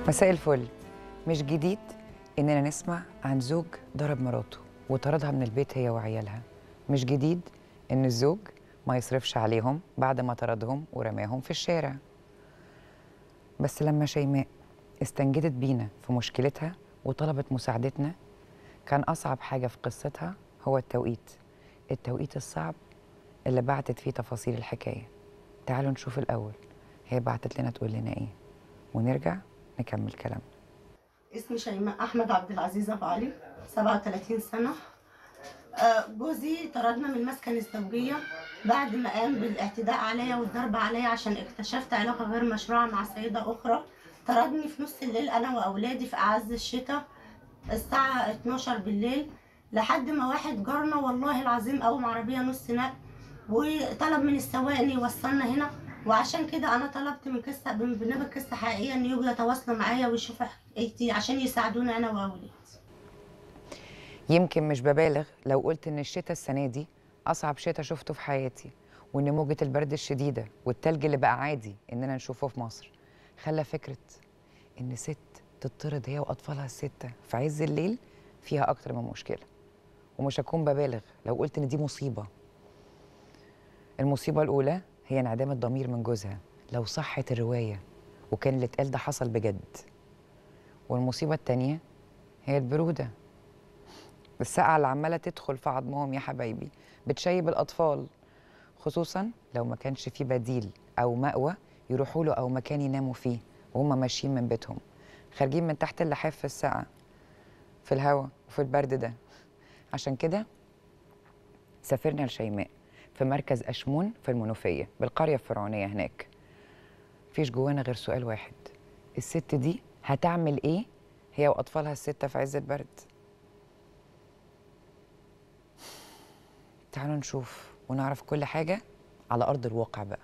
مساء الفل مش جديد اننا نسمع عن زوج ضرب مراته وطردها من البيت هي وعيالها مش جديد ان الزوج ما يصرفش عليهم بعد ما طردهم ورماهم في الشارع بس لما شيماء استنجدت بينا في مشكلتها وطلبت مساعدتنا كان أصعب حاجة في قصتها هو التوقيت التوقيت الصعب اللي بعتت فيه تفاصيل الحكاية تعالوا نشوف الأول هي بعتت لنا تقول لنا إيه ونرجع نكمل كلامنا اسمي شيماء احمد عبد العزيز ابو علي 37 سنه آه، جوزي طردنا من المسكن الزوجيه بعد ما قام بالاعتداء عليا والضرب عليا عشان اكتشفت علاقه غير مشروعه مع سيده اخرى طردني في نص الليل انا واولادي في اعز الشتاء الساعه 12 بالليل لحد ما واحد جارنا والله العظيم قوم عربيه نص نقل وطلب من السواق ان يوصلنا هنا وعشان كده انا طلبت من قصه من برنامج قصه حقيقيه ان يجوا يتواصلوا معايا ويشوفوا حكايتي عشان يساعدوني انا واولادي يمكن مش ببالغ لو قلت إن الشتاء السنة دي أصعب شتاء شفته في حياتي وإن موجة البرد الشديدة والتلج اللي بقى عادي إننا نشوفه في مصر خلى فكرة إن ست تطرد هي وأطفالها الستة في عز الليل فيها أكتر من مشكلة ومش هكون ببالغ لو قلت إن دي مصيبة المصيبة الأولى هي انعدام الضمير من جوزها لو صحت الرواية وكان اللي اتقال ده حصل بجد والمصيبة التانية هي البرودة السقعة اللي عمالة تدخل في عظمهم يا حبايبي بتشيب الأطفال خصوصا لو ما كانش في بديل أو مأوى يروحوا له أو مكان يناموا فيه وهم ماشيين من بيتهم خارجين من تحت اللحاف في السقعة في الهواء وفي البرد ده عشان كده سافرنا لشيماء في مركز أشمون في المنوفية بالقرية الفرعونية هناك مفيش جوانا غير سؤال واحد الست دي هتعمل ايه هي وأطفالها الستة في عز البرد تعالوا نشوف ونعرف كل حاجة على أرض الواقع بقى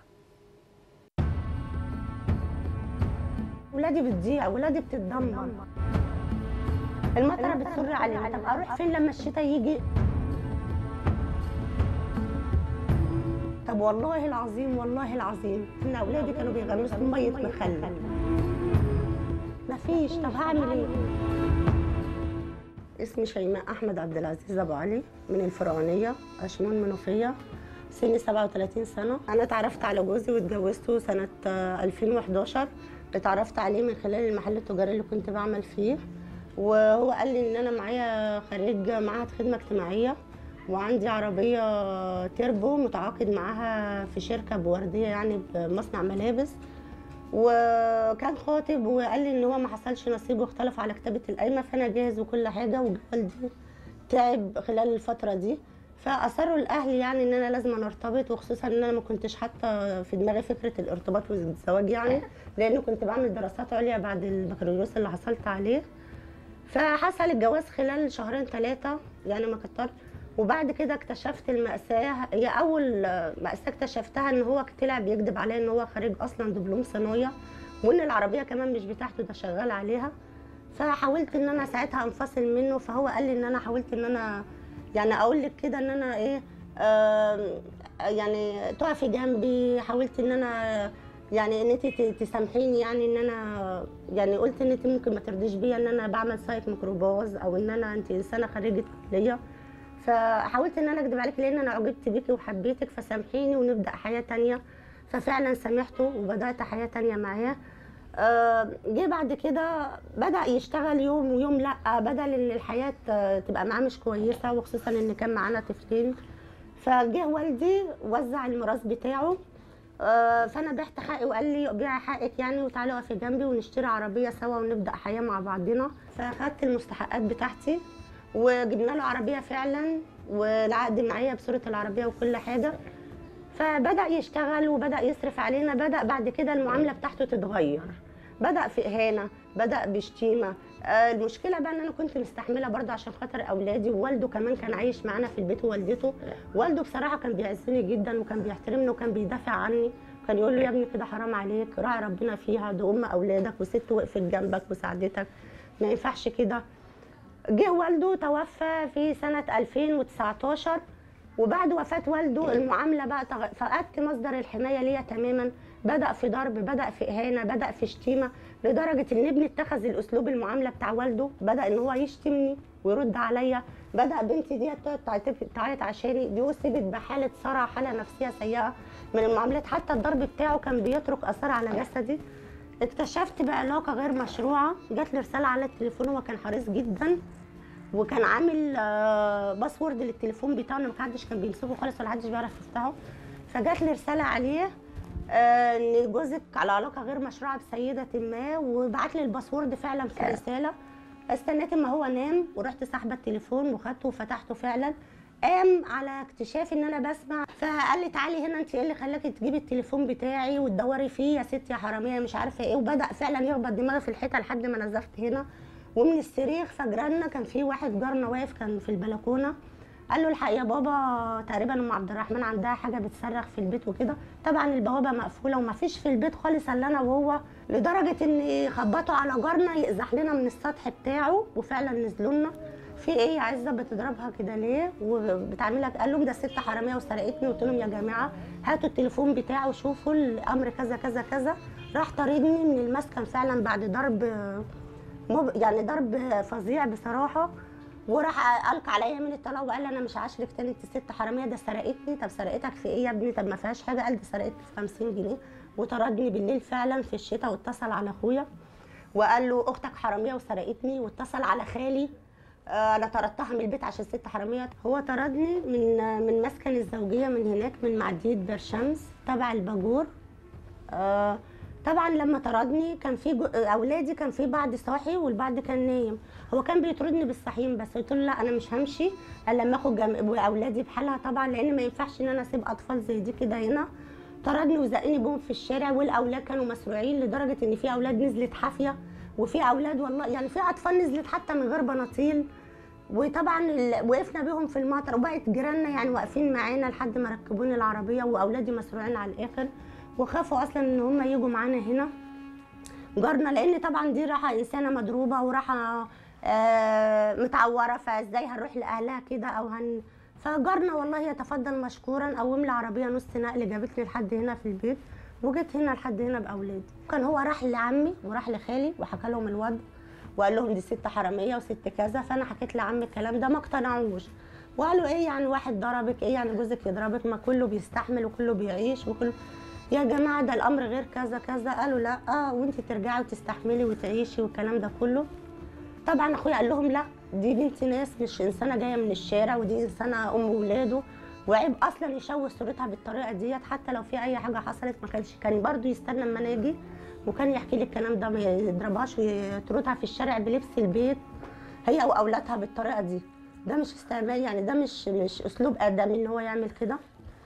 ولادي بتضيع ولادي بتتدمر المطره بتصر علينا طب اروح فين لما الشتاء يجي طب والله العظيم والله العظيم ان اولادي كانوا بيغمسوا ميه مخلل مفيش طب هعمل ايه اسمي شيماء احمد عبد العزيز ابو علي من الفرعونيه اشمون منوفيه سني 37 سنه انا اتعرفت على جوزي واتجوزته سنه آه، 2011 اتعرفت عليه من خلال المحل التجاري اللي كنت بعمل فيه وهو قال لي ان انا معايا خريج معهد خدمه اجتماعيه وعندي عربيه تيربو متعاقد معاها في شركه بورديه يعني بمصنع ملابس وكان خاطب وقال لي ان هو ما حصلش نصيب واختلف على كتابه القايمه فانا جاهز وكل حاجه ووالدي تعب خلال الفتره دي فاصروا الاهل يعني ان انا لازم ارتبط وخصوصا ان انا ما كنتش حاطه في دماغي فكره الارتباط والزواج يعني لان كنت بعمل دراسات عليا بعد البكالوريوس اللي حصلت عليه فحصل الجواز خلال شهرين ثلاثه يعني ما كترت وبعد كده اكتشفت المأساة هي أول مأساة اكتشفتها إن هو طلع بيكذب عليا إن هو خريج أصلا دبلوم صنايع وإن العربية كمان مش بتاعته ده شغال عليها فحاولت إن أنا ساعتها أنفصل منه فهو قال لي إن أنا حاولت إن أنا يعني أقول لك كده إن أنا إيه آم، يعني تقفي جنبي حاولت إن أنا يعني ان انت ت- تسامحيني يعني ان انا يعني قلت ان انت ممكن ما ترضيش بيا ان انا بعمل سايق ميكروباص او ان انا انت انسانه خريجه كليه فحاولت ان انا اكدب عليك لان انا اعجبت بيكي وحبيتك فسامحيني ونبدا حياه تانية ففعلا سامحته وبدات حياه تانية معاه آه، جه بعد كده بدا يشتغل يوم ويوم لا بدل ان الحياه آه، تبقى معاه مش كويسه وخصوصا ان كان معانا طفلين فجه والدي وزع الميراث بتاعه آه، فانا بعت حقي وقال لي بيعي حقك يعني وتعالي اقفي جنبي ونشتري عربيه سوا ونبدا حياه مع بعضنا فاخدت المستحقات بتاعتي وجبنا له عربيه فعلا والعقد معايا بصوره العربيه وكل حاجه فبدا يشتغل وبدا يصرف علينا بدا بعد كده المعامله بتاعته تتغير بدا في اهانه بدا بشتيمه آه، المشكله بقى ان انا كنت مستحمله برضه عشان خاطر اولادي ووالده كمان كان عايش معانا في البيت ووالدته والده بصراحه كان بيعزني جدا وكان بيحترمني وكان بيدافع عني كان يقول له يا ابني كده حرام عليك راعي ربنا فيها دي ام اولادك وست وقفت جنبك وساعدتك ما ينفعش كده جه والده توفى في سنة 2019 وبعد وفاة والده المعاملة بقى تغ... فقدت مصدر الحماية ليا تماما بدا في ضرب بدا في اهانه بدا في شتيمه لدرجه ان ابني اتخذ الاسلوب المعامله بتاع والده بدا ان هو يشتمني ويرد عليا بدا بنتي دي تقعد تعتب- تعيط عشاني دي اصيبت بحاله صرع حاله نفسيه سيئه من المعاملات حتى الضرب بتاعه كان بيترك اثار على جسدي اكتشفت بعلاقه غير مشروعه جات لي رساله على التليفون هو كان حريص جدا وكان عامل آه، باسورد للتليفون بتاعنا محدش كان بيمسكه خالص ولا حدش بيعرف يفتحه فجات لي رساله عليه آه، ان جوزك على علاقه غير مشروعه بسيده ما وبعت لي الباسورد فعلا في رساله استنيت اما هو نام ورحت ساحبه التليفون وخدته وفتحته فعلا قام على اكتشاف ان انا بسمع فقال لي تعالي هنا انت ايه اللي خلاكي تجيبي التليفون بتاعي وتدوري فيه يا ست يا حراميه مش عارفه ايه وبدا فعلا يخبط دماغي في الحيطه لحد ما نزفت هنا ومن الصريخ فجرنا كان في واحد جارنا واقف كان في البلكونه قال له الحق يا بابا تقريبا ام عبد الرحمن عندها حاجه بتصرخ في البيت وكده طبعا البوابه مقفوله وما فيش في البيت خالص الا انا وهو لدرجه ان خبطوا على جارنا يقزح لنا من السطح بتاعه وفعلا نزلوا لنا في ايه يا عزه بتضربها كده ليه وبتعملها قال لهم ده ست حراميه وسرقتني قلت لهم يا جماعه هاتوا التليفون بتاعه شوفوا الامر كذا كذا كذا راح طاردني من المسكن فعلا بعد ضرب مب... يعني ضرب فظيع بصراحه وراح القى عليا من الطلاق وقال لي انا مش هعاشرك تاني انت ست حراميه ده سرقتني طب سرقتك في ايه يا ابني طب ما فيهاش حاجه قال دي سرقتني في 50 جنيه وطردني بالليل فعلا في الشتاء واتصل على اخويا وقال له اختك حراميه وسرقتني واتصل على خالي آه، انا طردتها من البيت عشان ست حراميه هو طردني من من مسكن الزوجيه من هناك من معديه برشمس تبع الباجور آه، طبعا لما طردني كان في جو- اولادي كان في بعض صاحي والبعض كان نايم هو كان بيطردني بالصحيين بس قلت له لا انا مش همشي الا لما اخد جم... اولادي بحالها طبعا لان ما ينفعش ان انا اسيب اطفال زي دي كده هنا طردني وزقني بهم في الشارع والاولاد كانوا مسروعين لدرجه ان في اولاد نزلت حافيه وفي اولاد والله يعني في اطفال نزلت حتى من غير بناطيل وطبعا ال- وقفنا بيهم في المطر وبقت جيراننا يعني واقفين معانا لحد ما ركبوني العربيه واولادي مسروعين على الاخر وخافوا اصلا ان هم يجوا معانا هنا جارنا لان طبعا دي راحه انسانه مضروبه وراحه آه متعوره فازاي هنروح لاهلها كده او هن فجارنا والله يتفضل مشكورا قوم لي عربيه نص نقل جابتني لحد هنا في البيت وجيت هنا لحد هنا باولادي كان هو راح لعمي وراح لخالي وحكى لهم الوضع وقال لهم دي ست حراميه وست كذا فانا حكيت لعمي الكلام ده ما اقتنعوش وقالوا ايه يعني واحد ضربك ايه يعني جوزك يضربك ما كله بيستحمل وكله بيعيش وكله يا جماعه ده الامر غير كذا كذا قالوا لا اه وانت ترجعي وتستحملي وتعيشي والكلام ده كله طبعا اخويا قال لهم لا دي بنت ناس مش انسانه جايه من الشارع ودي انسانه ام ولاده وعيب اصلا يشوه صورتها بالطريقه ديت حتى لو في اي حاجه حصلت ما كانش كان برضو يستنى اما انا اجي وكان يحكي لي الكلام ده ما يضربهاش ويطردها في الشارع بلبس البيت هي واولادها بالطريقه دي ده مش استعمال يعني ده مش مش اسلوب ادمي ان هو يعمل كده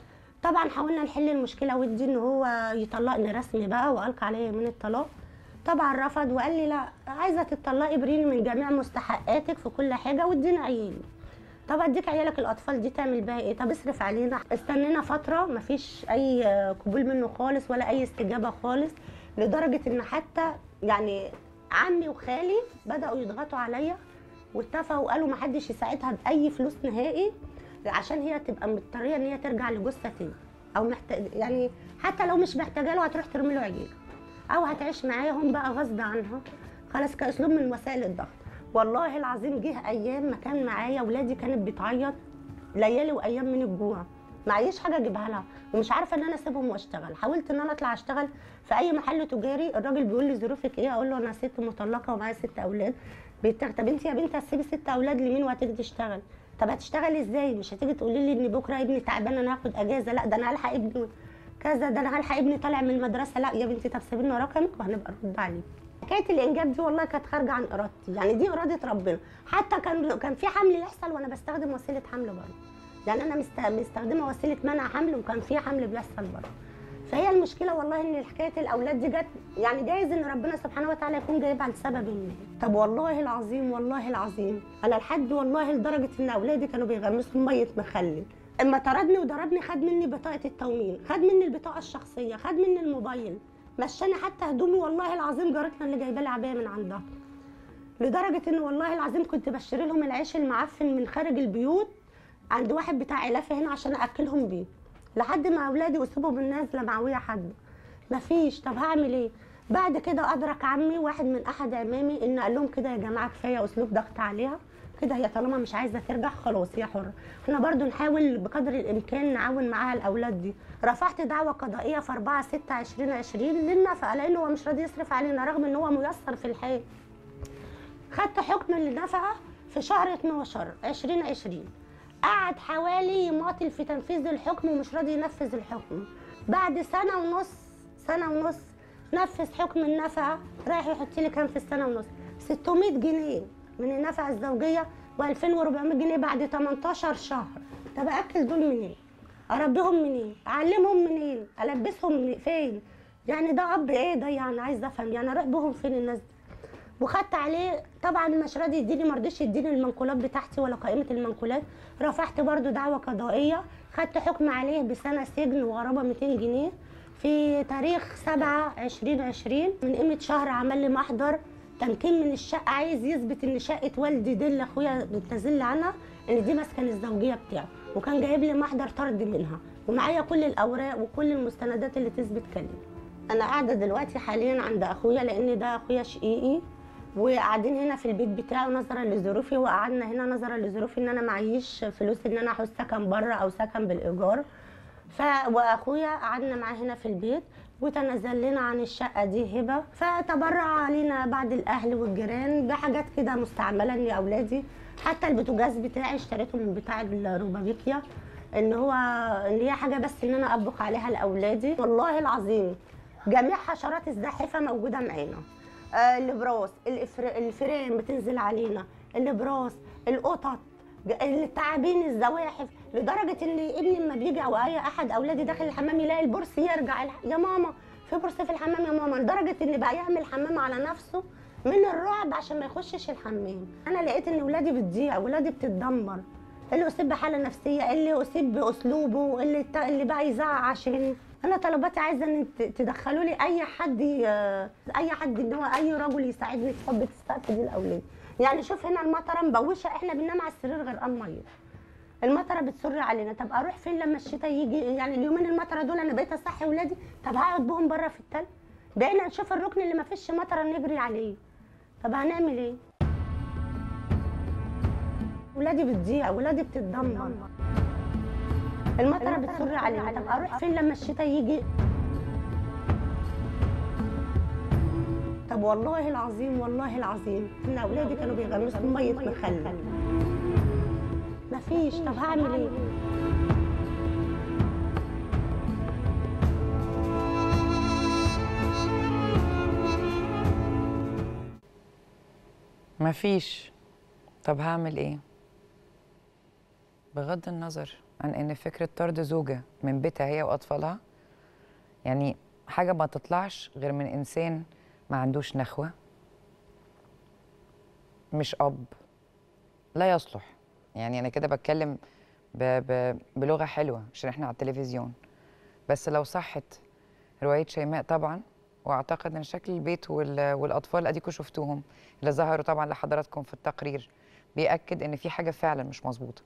طبعا حاولنا نحل المشكله ودي ان هو يطلقني رسمي بقى والقى عليا يمين الطلاق طبعا رفض وقال لي لا عايزه تطلقي بريني من جميع مستحقاتك في كل حاجه واديني عيالي طب اديك عيالك الاطفال دي تعمل بيها ايه طب اصرف علينا استنينا فتره مفيش اي قبول منه خالص ولا اي استجابه خالص لدرجه ان حتى يعني عمي وخالي بداوا يضغطوا عليا واتفقوا وقالوا ما حدش يساعدها باي فلوس نهائي عشان هي تبقى مضطريه ان هي ترجع لجوزها تاني او محتاج يعني حتى لو مش محتاجه له هتروح ترمي له عيالها او هتعيش معاهم بقى غصب عنها خلاص كاسلوب من وسائل الضغط والله العظيم جه ايام ما كان معايا ولادي كانت بتعيط ليالي وايام من الجوع معيش حاجه اجيبها لها ومش عارفه ان انا اسيبهم واشتغل حاولت ان انا اطلع اشتغل في اي محل تجاري الراجل بيقول لي ظروفك ايه اقول له انا ست مطلقه ومعايا ست اولاد بيتاخد طب انت يا بنتي هتسيبي ست اولاد لمين وهتيجي تشتغل طب هتشتغلي ازاي مش هتيجي تقولي لي ان بكره ابني تعبان انا هاخد اجازه لا ده انا هلحق ابني كذا ده انا هلحق ابني طالع من المدرسه لا يا بنتي طب سيبي لنا رقمك وهنبقى نرد عليك حكايه الانجاب دي والله كانت خارجه عن ارادتي يعني دي اراده ربنا حتى كان كان في حمل يحصل وانا بستخدم وسيله حمل برضه يعني انا مست- مستخدمه وسيله منع حمل وكان في حمل بيحصل برضه فهي المشكله والله ان حكايه الاولاد دي جت يعني جايز ان ربنا سبحانه وتعالى يكون جايبها لسبب ما طب والله العظيم والله العظيم انا لحد والله لدرجه ان اولادي كانوا بيغمسوا ميه مخلل اما طردني وضربني خد مني بطاقه التومين خد مني البطاقه الشخصيه خد مني الموبايل مشاني حتى هدومي والله العظيم جارتنا اللي جايبه لي عبايه من عندها لدرجه ان والله العظيم كنت بشتري لهم العيش المعفن من خارج البيوت عند واحد بتاع علافه هنا عشان اكلهم بيه لحد ما اولادي اصيبوا بالنزله معويه حاده مفيش طب هعمل ايه بعد كده ادرك عمي واحد من احد عمامي ان قال لهم كده يا جماعه كفايه اسلوب ضغط عليها كده هي طالما مش عايزه ترجع خلاص هي حره احنا برضو نحاول بقدر الامكان نعاون معاها الاولاد دي رفعت دعوه قضائيه في 4 6 2020 للنفقه لان هو مش راضي يصرف علينا رغم ان هو ميسر في الحال خدت حكم النفقه في شهر 12 2020 قعد حوالي يماطل في تنفيذ الحكم ومش راضي ينفذ الحكم بعد سنه ونص سنه ونص نفذ حكم النفقه رايح يحط لي كام في السنه ونص 600 جنيه من النفقه الزوجيه و2400 جنيه بعد 18 شهر طب اكل دول منين اربيهم منين اعلمهم منين البسهم من فين يعني ده اب ايه ده يعني عايز افهم يعني اروح بهم فين الناس دي وخدت عليه طبعا مش راضي يديني ما رضيش يديني المنقولات بتاعتي ولا قائمه المنقولات رفعت برضو دعوه قضائيه خدت حكم عليه بسنه سجن وغرامه 200 جنيه في تاريخ 7 2020 من قيمه شهر عمل لي محضر تمكين من الشقه عايز يثبت ان شقه والدي دي اللي اخويا بتنزل عنها ان دي مسكن الزوجيه بتاعه وكان جايب لي محضر طرد منها ومعايا كل الاوراق وكل المستندات اللي تثبت كلامي انا قاعده دلوقتي حاليا عند اخويا لان ده اخويا شقيقي وقاعدين هنا في البيت بتاعه نظرا لظروفي وقعدنا هنا نظرا لظروفي ان انا معيش فلوس ان انا احوز سكن بره او سكن بالايجار ف واخويا قعدنا معاه هنا في البيت وتنازل لنا عن الشقه دي هبه فتبرع علينا بعض الاهل والجيران بحاجات كده مستعمله لاولادي حتى البوتاجاز بتاعي اشتريته من بتاع الروبابيكيا ان هو ان هي حاجه بس ان انا اطبخ عليها لاولادي والله العظيم جميع حشرات الزاحفه موجوده معانا آه الابراس الإفر- الفيران بتنزل علينا الابراس القطط ج- التعابين الزواحف لدرجه ان ابني لما بيجي او اي احد اولادي داخل الحمام يلاقي البرص يرجع الح- يا ماما في برص في الحمام يا ماما لدرجه ان بقى يعمل حمام على نفسه من الرعب عشان ما يخشش الحمام انا لقيت ان ولادي بتضيع ولادي بتتدمر اللي اصيب بحاله نفسيه اللي اصيب باسلوبه اللي الت- اللي بقى يزعق عشان انا طلباتي عايزه ان ت- تدخلوا لي اي حد ي- اي حد ان هو اي رجل يساعدني في حب السقف دي الاولاد يعني شوف هنا المطره مبوشه احنا بننام على السرير غرقان ميه المطره بتصر علينا طب اروح فين لما الشتاء يجي يعني اليومين المطره دول انا بقيت اصحي ولادي طب هقعد بهم بره في التلج بقينا نشوف الركن اللي ما فيش مطره نجري عليه طب هنعمل ايه ولادي بتضيع ولادي بتتدمر المطره بتصر علينا طب اروح فين لما الشتاء يجي طب والله العظيم والله العظيم ان اولادي كانوا بيغمسوا ميه مخلل مفيش طب هعمل ايه مفيش طب هعمل ايه بغض النظر عن ان فكره طرد زوجه من بيتها هي واطفالها يعني حاجه ما تطلعش غير من انسان ما عندوش نخوه مش اب لا يصلح يعني انا كده بتكلم ب ب بلغه حلوه عشان احنا على التلفزيون بس لو صحت روايه شيماء طبعا واعتقد ان شكل البيت وال- والاطفال اديكم شفتوهم اللي ظهروا طبعا لحضراتكم في التقرير بيأكد ان في حاجه فعلا مش مظبوطه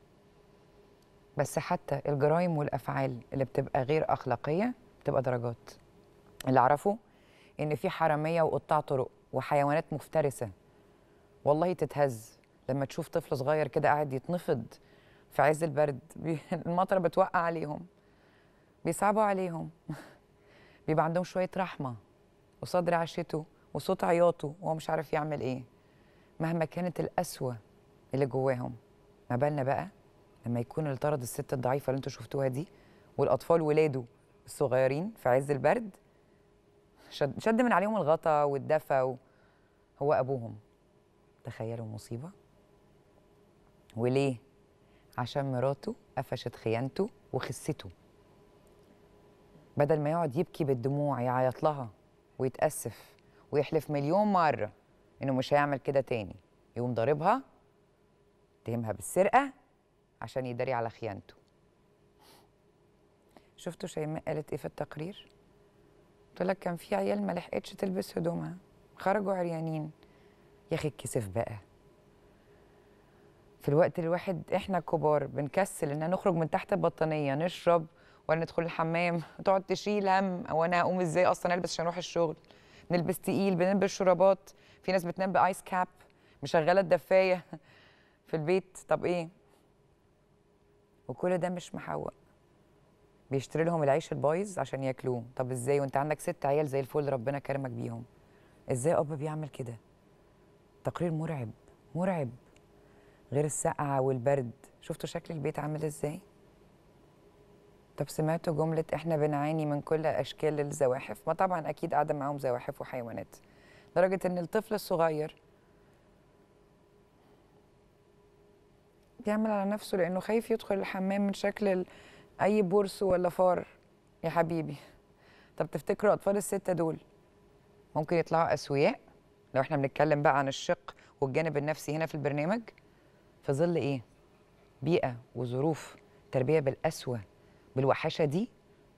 بس حتى الجرائم والافعال اللي بتبقى غير اخلاقيه بتبقى درجات اللي اعرفه ان في حراميه وقطاع طرق وحيوانات مفترسه والله تتهز لما تشوف طفل صغير كده قاعد يتنفض في عز البرد بي- المطره بتوقع عليهم بيصعبوا عليهم بيبقى عندهم شويه رحمه وصدر عشته وصوت عياطه وهو مش عارف يعمل ايه مهما كانت القسوه اللي جواهم ما بالنا بقى لما يكون اللي طرد الست الضعيفه اللي انتوا شفتوها دي والاطفال ولاده الصغيرين في عز البرد شد, شد من عليهم الغطا والدفى و... هو ابوهم تخيلوا مصيبه وليه عشان مراته قفشت خيانته وخسته بدل ما يقعد يبكي بالدموع يعيط لها ويتأسف ويحلف مليون مرة إنه مش هيعمل كده تاني يقوم ضاربها اتهمها بالسرقة عشان يداري على خيانته شفتوا شيماء قالت ايه في التقرير؟ قلت لك كان في عيال ما لحقتش تلبس هدومها خرجوا عريانين يا اخي الكسف بقى في الوقت اللي الواحد احنا كبار بنكسل ان نخرج من تحت البطانيه نشرب ولا ندخل الحمام تقعد تشيل هم هو انا هقوم ازاي اصلا البس عشان اروح الشغل بنلبس تقيل بنلبس شرابات في ناس بتنام بايس كاب مشغله الدفايه في البيت طب ايه وكل ده مش محوق بيشتري لهم العيش البايظ عشان ياكلوه طب ازاي وانت عندك ست عيال زي الفل ربنا كرمك بيهم ازاي اب بيعمل كده تقرير مرعب مرعب غير السقعه والبرد شفتوا شكل البيت عامل ازاي طب سمعتوا جملة احنا بنعاني من كل اشكال الزواحف ما طبعا اكيد قاعدة معاهم زواحف وحيوانات لدرجة ان الطفل الصغير بيعمل على نفسه لانه خايف يدخل الحمام من شكل ال- اي بورس ولا فار يا حبيبي طب تفتكروا اطفال الستة دول ممكن يطلعوا اسوياء لو احنا بنتكلم بقى عن الشق والجانب النفسي هنا في البرنامج في ظل ايه بيئة وظروف تربية بالقسوة بالوحشة دي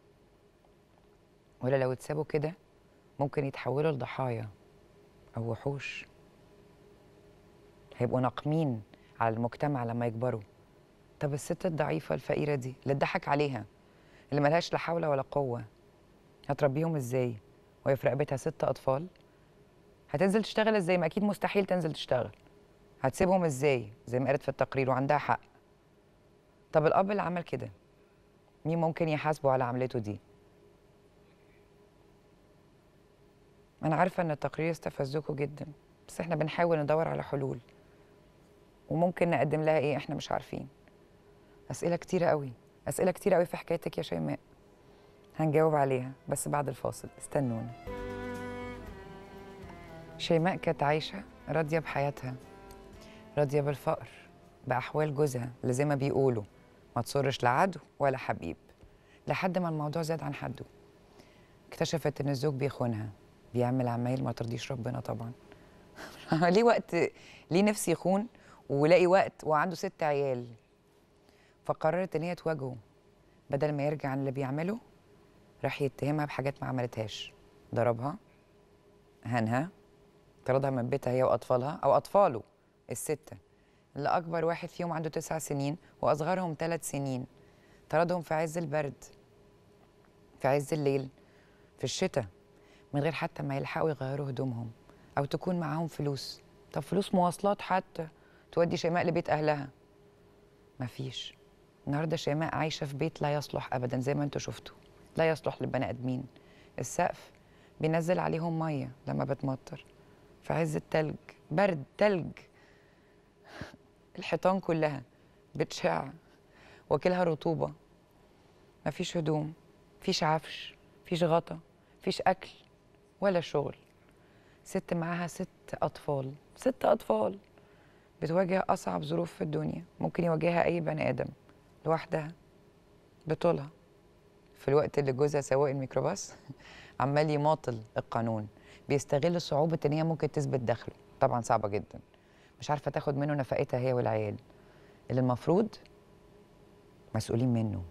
ولا لو اتسابوا كده ممكن يتحولوا لضحايا أو وحوش هيبقوا ناقمين على المجتمع لما يكبروا طب الست الضعيفة الفقيرة دي اللي اتضحك عليها اللي ملهاش لا حول ولا قوة هتربيهم ازاي وهي في رقبتها ست أطفال هتنزل تشتغل ازاي ما أكيد مستحيل تنزل تشتغل هتسيبهم ازاي زي ما قالت في التقرير وعندها حق طب الأب اللي عمل كده مين ممكن يحاسبه على عملته دي أنا عارفة إن التقرير استفزكوا جدا بس إحنا بنحاول ندور على حلول وممكن نقدم لها إيه إحنا مش عارفين أسئلة كتيرة قوي أسئلة كتيرة قوي في حكايتك يا شيماء هنجاوب عليها بس بعد الفاصل استنونا شيماء كانت عايشة راضية بحياتها راضية بالفقر بأحوال جوزها اللي زي ما بيقولوا ما تصرش لا عدو ولا حبيب لحد ما الموضوع زاد عن حده اكتشفت ان الزوج بيخونها بيعمل عمايل ما ترضيش ربنا طبعا ليه وقت ليه نفسي يخون ولاقي وقت وعنده ست عيال فقررت ان هي تواجهه بدل ما يرجع عن اللي بيعمله راح يتهمها بحاجات ما عملتهاش ضربها هنها طردها من بيتها هي واطفالها او اطفاله السته اللي اكبر واحد فيهم عنده تسع سنين واصغرهم ثلاث سنين طردهم في عز البرد في عز الليل في الشتاء من غير حتى ما يلحقوا يغيروا هدومهم او تكون معاهم فلوس طب فلوس مواصلات حتى تودي شيماء لبيت اهلها مفيش النهارده شيماء عايشه في بيت لا يصلح ابدا زي ما انتوا شفتوا لا يصلح للبني ادمين السقف بينزل عليهم ميه لما بتمطر في عز التلج برد تلج الحيطان كلها بتشع واكلها رطوبه مفيش هدوم مفيش عفش مفيش غطا مفيش اكل ولا شغل ست معاها ست اطفال ست اطفال بتواجه اصعب ظروف في الدنيا ممكن يواجهها اي بني ادم لوحدها بطولها في الوقت اللي جوزها سواق الميكروباص عمال يماطل القانون بيستغل صعوبة ان هي ممكن تثبت دخله طبعا صعبة جدا مش عارفة تاخد منه نفقتها هي والعيال اللي المفروض مسؤولين منه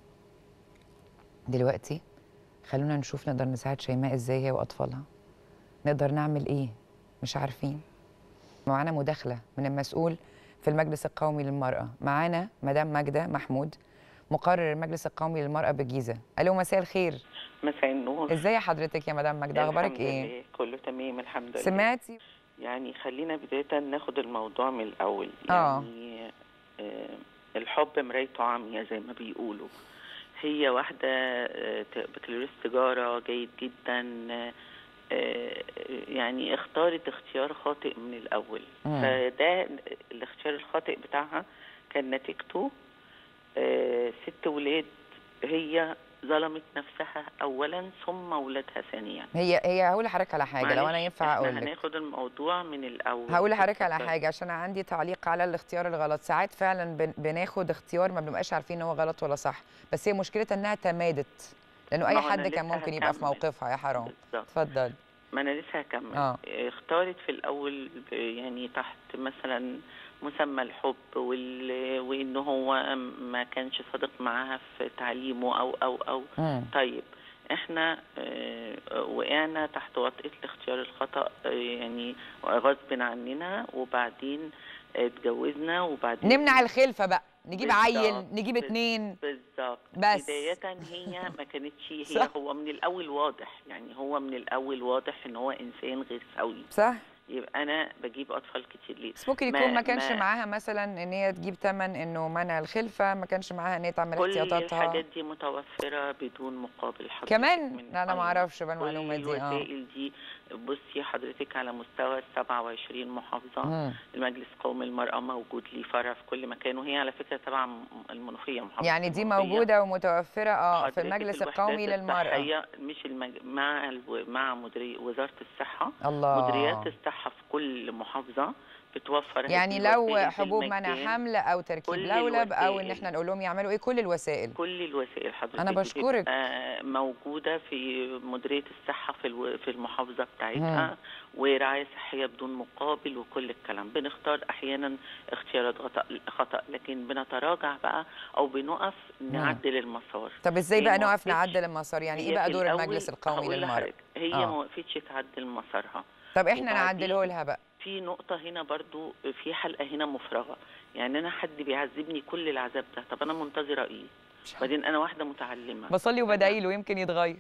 دلوقتي خلونا نشوف نقدر نساعد شيماء ازاي هي واطفالها نقدر نعمل ايه مش عارفين معانا مداخلة من المسؤول في المجلس القومي للمرأة معانا مدام ماجدة محمود مقرر المجلس القومي للمرأة بالجيزة ألو مساء الخير مساء النور ازاي حضرتك يا مدام ماجدة اخبارك الحمد ايه لله. كله تمام الحمد لله سمعتي يعني خلينا بداية ناخد الموضوع من الأول آه. يعني آه الحب مرايته عامية زي ما بيقولوا هي واحدة آه، ت- بكالوريوس تجارة جيد جدا آه، آه، يعني اختارت اختيار خاطئ من الأول مم. فده الاختيار الخاطئ بتاعها كان نتيجته آه، ست ولاد هي ظلمت نفسها أولا ثم ولادها ثانيا هي هي هقول لحضرتك على حاجة لو معلش، أنا ينفع احنا أقول لك هناخد الموضوع من الأول هقول لحضرتك على اتفضل. حاجة عشان أنا عندي تعليق على الاختيار الغلط ساعات فعلا بن- بناخد اختيار ما بنبقاش عارفين إن هو غلط ولا صح بس هي مشكلتها إنها تمادت لأنه أي ما هو أنا حد كان لسه ممكن يبقى في هكمل. موقفها يا حرام بالظبط اتفضل ما انا لسه هكمل آه. اختارت في الاول ب- يعني تحت مثلا مسمى الحب وال... وان هو ما كانش صادق معاها في تعليمه او او او مم. طيب احنا آه، وقعنا تحت وطئة الاختيار الخطأ آه، يعني غصب عننا وبعدين اتجوزنا وبعدين نمنع الخلفة بقى نجيب بالظبط، عيل نجيب بال- اتنين بالظبط بالظبط بس. بداية هي ما كانتش هي صح. هو من الأول واضح يعني هو من الأول واضح إن هو إنسان غير سوي صح يبقى أنا بجيب أطفال كتير ليه بس ممكن يكون ما كانش معاها مثلا ان هي تجيب ثمن انه منع الخلفه ما كانش معاها ان هي تعمل كل احتياطاتها الحاجات دي متوفرة بدون مقابل حضرتك كمان من لا انا ما أيوة. اعرفش بقى المعلومه كل دي اه الوسائل دي بصي حضرتك على مستوى ال 27 محافظة مم. المجلس القومي للمرأة موجود ليه فرع في كل مكان وهي على فكرة تبع المنوفية محافظة يعني دي المنوفية. موجوده ومتوفره اه في حضرتك المجلس الوحدات القومي للمراه الصحية مش المج... مع الو... مع مديري وزارة الصحة الله مديريات الصحة في كل محافظة بتوفر هذه يعني لو الوسائل حبوب بالمجان. منع حمل او تركيب كل لولب او ان الوسائل. احنا نقول لهم يعملوا ايه كل الوسائل كل الوسائل حضرتك أنا بشكرك. بتبقى موجودة في مديرية الصحة في الو... في المحافظة بتاعتها ورعاية صحية بدون مقابل وكل الكلام بنختار أحيانا اختيارات خطأ خطأ لكن بنتراجع بقى أو بنقف نعدل المسار طب ازاي هي بقى ما نقف وقفتش. نعدل المسار يعني هي ايه بقى في دور الأول المجلس القومي هقول للمراه لحضرتك، هي آه. ما وقفتش تعدل مسارها طب احنا وبعدين- نعدله لها بقى في نقطة هنا برضو في حلقة هنا مفرغة يعني أنا حد بيعذبني كل العذاب ده طب أنا منتظرة إيه مش عارفة. بعدين أنا واحدة متعلمة بصلي وبدعي له يمكن يتغير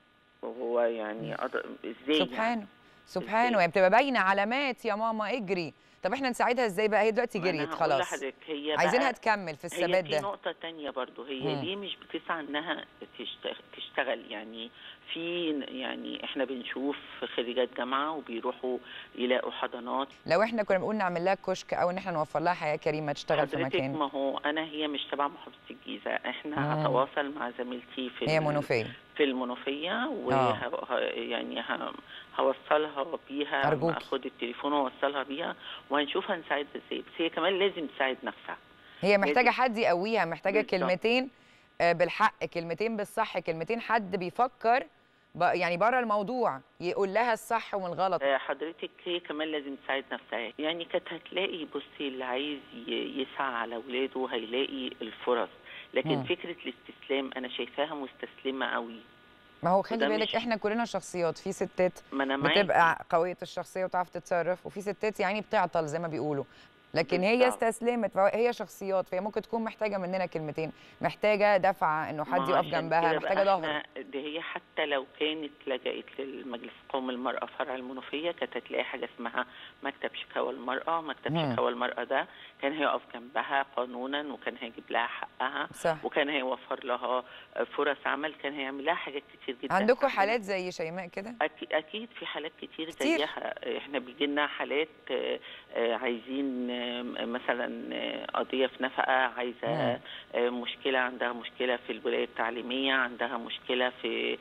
وهو يعني أض... إزاي يعني؟ سبحانه سبحانه إزاي؟ هي بتبقى باينه علامات يا ماما اجري طب احنا نساعدها ازاي بقى هي دلوقتي ما أنا جريت هقول خلاص لحضرتك هي بقى عايزينها تكمل في هي الثبات في ده نقطة تانية برضو هي مم. ليه مش بتسعى انها تشتغل, تشتغل يعني في يعني احنا بنشوف خريجات جامعة وبيروحوا يلاقوا حضانات لو احنا كنا بنقول نعمل لها كشك او ان احنا نوفر لها حياه كريمه تشتغل في حضرتك مكان ما هو انا هي مش تبع محافظة الجيزة احنا مم. هتواصل مع زميلتي في هي ال- منوفيه في المنوفية وه... آه. يعني ه... هوصلها بيها أرجوكي. اخد التليفون واوصلها بيها وهنشوف هنساعدها ازاي بس هي كمان لازم تساعد نفسها هي محتاجه لازم. حد يقويها محتاجه بالظبط. كلمتين آه، بالحق كلمتين بالصح كلمتين حد بيفكر ب- يعني بره الموضوع يقول لها الصح والغلط آه، حضرتك هي كمان لازم تساعد نفسها يعني كانت هتلاقي بصي اللي عايز ي- يسعى على اولاده هيلاقي الفرص لكن مم. فكره الاستسلام انا شايفاها مستسلمه قوي ما هو خلي وده بالك مش- احنا كلنا شخصيات في ستات ما انا معاكي. بتبقى قويه الشخصيه وتعرف تتصرف وفي ستات يعني بتعطل زي ما بيقولوا لكن هي بالظبط. استسلمت فهي شخصيات فهي ممكن تكون محتاجه مننا كلمتين محتاجه دفعه انه حد ما يقف عشان جنبها كده محتاجه بقى ظهر إحنا- ده هي حتى لو كانت لجأت للمجلس القومي للمرأة فرع المنوفية كانت هتلاقي حاجة اسمها مكتب شكاوى المرأة مكتب مم. شكاوى المرأة ده كان هيقف جنبها قانونا وكان هيجيب لها حقها صح وكان هيوفر لها فرص عمل كان هيعمل لها حاجات كتير جدا عندكم عندنا. حالات زي شيماء كده أكيد, أكيد في حالات كتير, كتير. زيها إحنا بيجي لنا حالات آه، آه، عايزين آه، مثلا آه، قضية في نفقة عايزة مم. آه، مشكلة عندها مشكلة في الولاية التعليمية عندها مشكلة في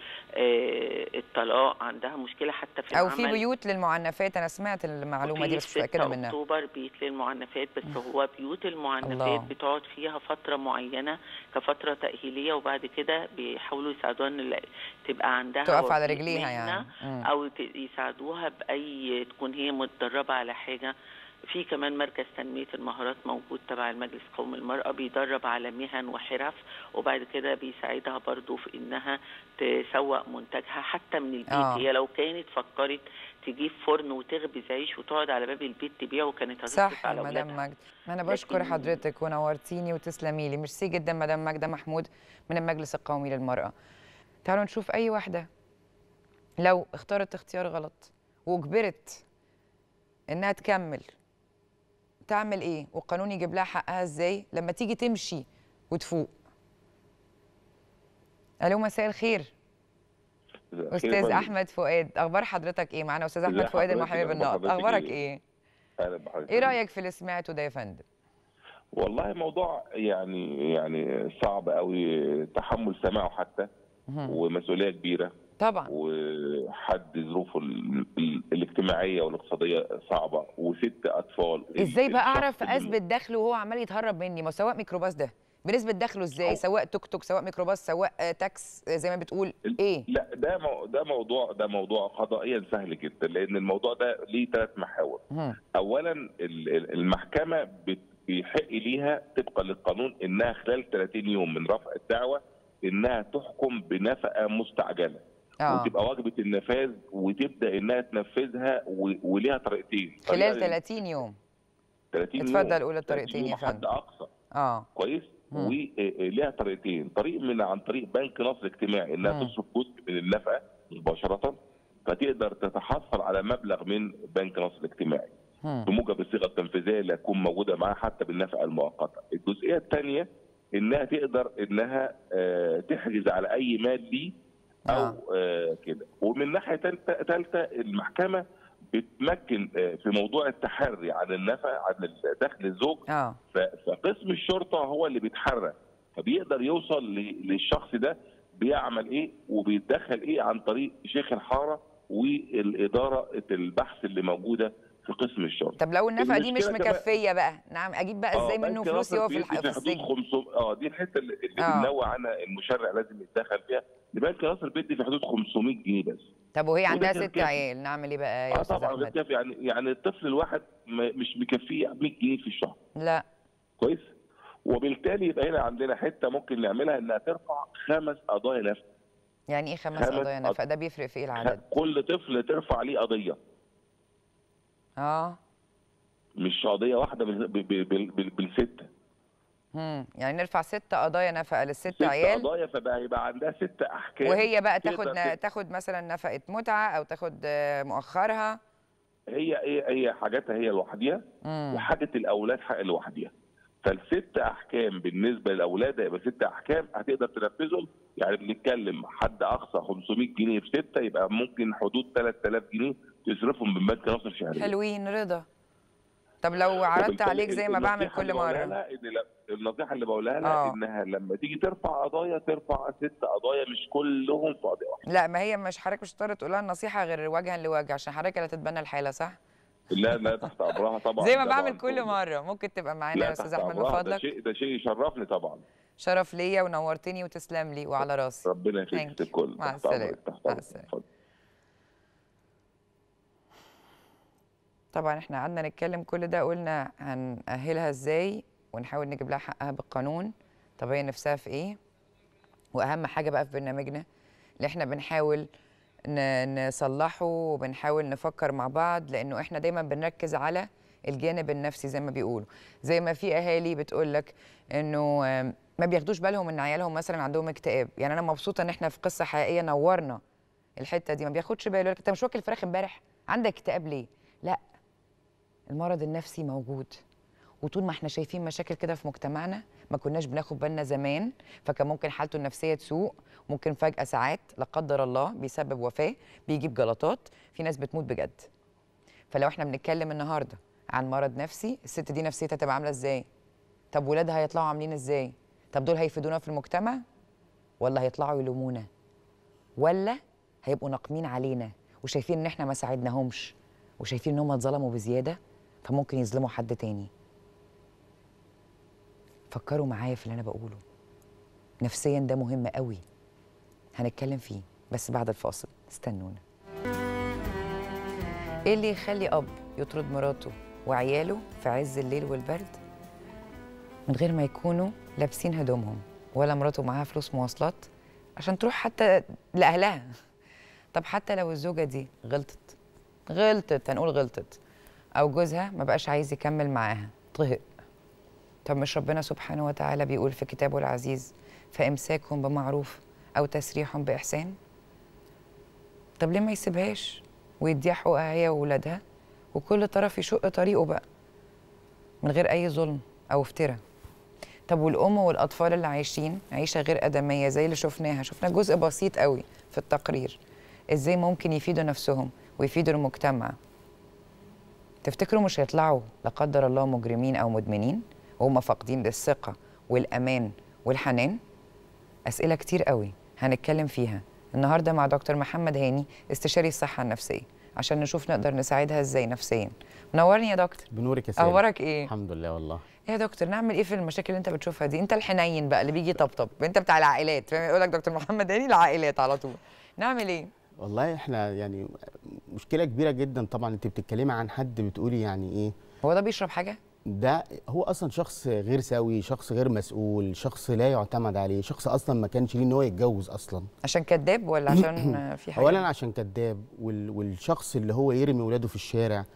آه، الطلاق عندها مشكلة حتى في او في العمل. بيوت للمعنفات انا سمعت المعلومه دي وفي بس مش 6 متاكده منها اكتوبر بيت للمعنفات بس هو بيوت المعنفات الله. بتقعد فيها فتره معينه كفتره تاهيليه وبعد كده بيحاولوا يساعدوها ان لا- تبقى عندها تقف على وظيفة رجليها مهنة يعني مم. او ت- يساعدوها باي تكون هي متدربه على حاجه في كمان مركز تنمية المهارات موجود تبع المجلس القومي للمرأة بيدرب على مهن وحرف وبعد كده بيساعدها برضو في إنها تسوق منتجها حتى من البيت آه. هي لو كانت فكرت تجيب فرن وتخبز عيش وتقعد على باب البيت تبيعه كانت هتصرف صح على يا مدام أولادها ماجدة انا بشكر لكن- حضرتك ونورتيني وتسلمي لي ميرسي جدا مدام ماجدة محمود من المجلس القومي للمرأة تعالوا نشوف اي واحدة لو اختارت اختيار غلط واجبرت انها تكمل تعمل ايه والقانون يجيب لها حقها ازاي لما تيجي تمشي وتفوق الو مساء الخير استاذ احمد فؤاد اخبار حضرتك ايه معانا استاذ ازي احمد فؤاد حضرتك؟ المحامي أخبار بالنقط حضرتك اخبارك إيه؟ ايه اهلا بحضرتك ايه رايك في اللي سمعته ده يا فندم والله موضوع يعني يعني صعب قوي تحمل سماعه حتى مهم. ومسؤوليه كبيره طبعا وحد ظروفه ال- ال- الاجتماعيه والاقتصاديه صعبه وست اطفال ازاي بقى الشخص اعرف اللي- اثبت دخله وهو عمال يتهرب مني ما هو سواق ميكروباص ده بنسبه دخله ازاي هو- سواق توك توك سواق ميكروباص سواق آه، تاكس آه، زي ما بتقول ايه لا ده مو ده موضوع ده موضوع قضائيا سهل جدا لان الموضوع ده ليه ثلاث محاور مهم. اولا ال- ال- المحكمه بت- بيحق ليها طبقا للقانون انها خلال 30 يوم من رفع الدعوه انها تحكم بنفقه مستعجله اه وتبقى واجبه النفاذ وتبدا انها تنفذها و- وليها طريقتين خلال طريقة 30 يوم 30 يوم اتفضل قول 30 الطريقتين يوم يا حد فندم اقصى اه كويس مم. وليها طريقتين طريق من عن طريق بنك نصر اجتماعي انها مم. تصرف جزء من النفقه مباشره فتقدر تتحصل على مبلغ من بنك نصر الاجتماعي مم. بموجب الصيغه التنفيذيه اللي هتكون موجوده معاها حتى بالنفقه المؤقته. الجزئيه الثانيه انها تقدر انها آه، تحجز على اي مال ليه آه. او آه، كده ومن ناحيه ثالثه المحكمه بتمكن آه، في موضوع التحري عن النفقه عن دخل الزوج اه ف- فقسم الشرطه هو اللي بيتحرى فبيقدر يوصل ل- للشخص ده بيعمل ايه وبيتدخل ايه عن طريق شيخ الحاره والاداره البحث اللي موجوده في قسم الشرطه طب لو النفقه دي مش المشكلة كمان- مكفيه بقى نعم اجيب بقى ازاي آه، منه بنك فلوس ناصر هو في بيدي الح- في حدود السجن 500 اه دي الحته اللي, اللي آه. بننوع عنها المشرع لازم يتدخل فيها بنك ناصر بيدي في حدود 500 جنيه بس طب وهي وده عندها كان ست كافي. عيال نعمل ايه بقى يا اه استاذ طبعا احمد بالكافي يعني يعني الطفل الواحد ما- مش مكفيه 100 جنيه في الشهر لا كويس وبالتالي يبقى هنا عندنا حته ممكن نعملها انها ترفع خمس قضايا نفس يعني ايه خمس خمس قضايا قض- نفقه ده بيفرق في ايه العدد كل طفل ترفع ليه قضيه اه مش قضيه واحده بال- بال- بال- بال- بالسته امم يعني نرفع ست قضايا نفقه للست ست عيال قضايا فبقى يبقى عندها ست احكام وهي بقى تقدر تاخد تبقى- تاخد مثلا نفقه متعه او تاخد آه، مؤخرها هي هي هي حاجاتها هي لوحديها امم وحاجه الاولاد حق لوحديها فالست احكام بالنسبه للاولاد هيبقى ست احكام هتقدر تنفذهم يعني بنتكلم حد اقصى 500 جنيه في سته يبقى ممكن حدود 3000 جنيه تصرفهم من بنك ناصر شهريا حلوين رضا طب لو عرضت وبالتالي عليك زي ما بعمل النصيحة كل اللي بقولها مره لها إن لا- النصيحه اللي بقولها لها آه. انها لما تيجي ترفع قضايا ترفع ست قضايا مش كلهم في قضيه واحده لا ما هي مش حضرتك مش هتضطر تقول لها النصيحه غير وجها لوجه عشان حضرتك اللي هتتبنى الحاله صح؟ لا لا تحت امرها طبعا زي ما طبعاً. بعمل كل مره ممكن تبقى معانا لا يا استاذ تحت احمد من أمرها. ده فضلك شيء ده شيء يشرفني طبعا شرف ليا ونورتني وتسلم لي وعلى راسي ربنا Thank يخليك you. الكل مع تحت أمرك، السلامة. تحت مع أمرك. السلامة. اتفضل. طبعا احنا قعدنا نتكلم كل ده قلنا هنأهلها ازاي ونحاول نجيب لها حقها بالقانون طب هي نفسها في ايه واهم حاجه بقى في برنامجنا اللي احنا بنحاول ن- نصلحه وبنحاول نفكر مع بعض لانه احنا دايما بنركز على الجانب النفسي زي ما بيقولوا زي ما في اهالي بتقول لك انه آم، ما بياخدوش بالهم ان عيالهم مثلا عندهم اكتئاب يعني انا مبسوطه ان احنا في قصه حقيقيه نورنا الحته دي ما بياخدش باله يقول لك انت مش واكل فراخ امبارح عندك اكتئاب ليه لا المرض النفسي موجود وطول ما احنا شايفين مشاكل كده في مجتمعنا ما كناش بناخد بالنا زمان فكان ممكن حالته النفسيه تسوء ممكن فجاه ساعات لا قدر الله بيسبب وفاه بيجيب جلطات في ناس بتموت بجد فلو احنا بنتكلم النهارده عن مرض نفسي الست دي نفسيتها تبقى عامله ازاي طب ولادها هيطلعوا عاملين ازاي طب دول هيفيدونا في المجتمع ولا هيطلعوا يلومونا ولا هيبقوا ناقمين علينا وشايفين ان احنا ما ساعدناهمش وشايفين ان هم اتظلموا بزياده فممكن يظلموا حد تاني فكروا معايا في اللي انا بقوله نفسيا ده مهم قوي هنتكلم فيه بس بعد الفاصل استنونا ايه اللي يخلي اب يطرد مراته وعياله في عز الليل والبرد من غير ما يكونوا لابسين هدومهم ولا مراته معاها فلوس مواصلات عشان تروح حتى لاهلها طب حتى لو الزوجه دي غلطت غلطت هنقول غلطت او جوزها ما بقاش عايز يكمل معاها طهق طب مش ربنا سبحانه وتعالى بيقول في كتابه العزيز فامساك بمعروف او تسريح باحسان طب ليه ما يسيبهاش ويديها حقوقها هي واولادها وكل طرف يشق طريقه بقى من غير اي ظلم او افتراء طب والام والاطفال اللي عايشين عيشه غير ادميه زي اللي شفناها شفنا جزء بسيط قوي في التقرير ازاي ممكن يفيدوا نفسهم ويفيدوا المجتمع تفتكروا مش هيطلعوا لا قدر الله مجرمين او مدمنين وهم فاقدين للثقه والامان والحنان اسئله كتير قوي هنتكلم فيها النهارده مع دكتور محمد هاني استشاري الصحه النفسيه عشان نشوف نقدر نساعدها ازاي نفسيا منورني يا دكتور بنورك يا سيدي اخبارك ايه الحمد لله والله ايه يا دكتور نعمل ايه في المشاكل اللي انت بتشوفها دي انت الحنين بقى اللي بيجي يطبطب انت بتاع العائلات فاهم يقول لك دكتور محمد هاني العائلات على طول نعمل ايه والله احنا يعني مشكله كبيره جدا طبعا انت بتتكلمي عن حد بتقولي يعني ايه هو ده بيشرب حاجه ده هو اصلا شخص غير سوي شخص غير مسؤول شخص لا يعتمد عليه شخص اصلا ما كانش ليه ان هو يتجوز اصلا عشان كذاب ولا عشان في حاجه اولا عشان كذاب وال... والشخص اللي هو يرمي ولاده في الشارع